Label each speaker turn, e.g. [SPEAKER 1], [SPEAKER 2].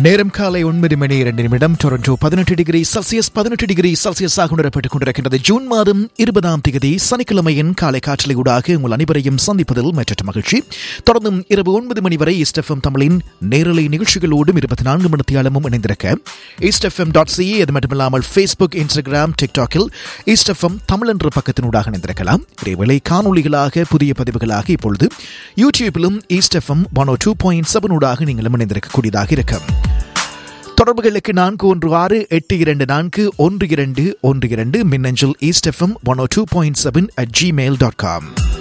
[SPEAKER 1] நேரம் காலை ஒன்பது மணி இரண்டு நிமிடம் டொரண்டோ பதினெட்டு டிகிரி செல்சியஸ் பதினெட்டு டிகிரி செல்சியஸாக உணரப்பட்டுக் கொண்டிருக்கின்றது ஜூன் மாதம் இருபதாம் தேதி சனிக்கிழமையின் காலை காற்றலை ஊடாக உங்கள் அனைவரையும் சந்திப்பதில் மற்ற மகிழ்ச்சி தொடர்ந்தும் இரவு ஒன்பது மணி வரை இஸ்டெஃப்எம் தமிழின் நேரலை நிகழ்ச்சிகளோடும் இருபத்தி நான்கு மணித்தியாலமும் இணைந்திருக்க இஸ்டெஃப்எம் டாட் சிஏ அது மட்டுமில்லாமல் ஃபேஸ்புக் இன்ஸ்டாகிராம் டிக்டாக்கில் இஸ்டெஃப்எம் தமிழ் என்ற பக்கத்தினூடாக இணைந்திருக்கலாம் இதேவேளை காணொலிகளாக புதிய பதிவுகளாக இப்பொழுது யூடியூபிலும் East FM one O two point seven ஊடாக நீங்களும் இணைந்திருக்கக்கூடியதாக இருக்கும் தொடர்புகளுக்கு நான்கு ஒன்று ஆறு எட்டு இரண்டு நான்கு ஒன்று இரண்டு ஒன்று இரண்டு மின்னஞ்சல் East FM one O two point seven at Gmail dot com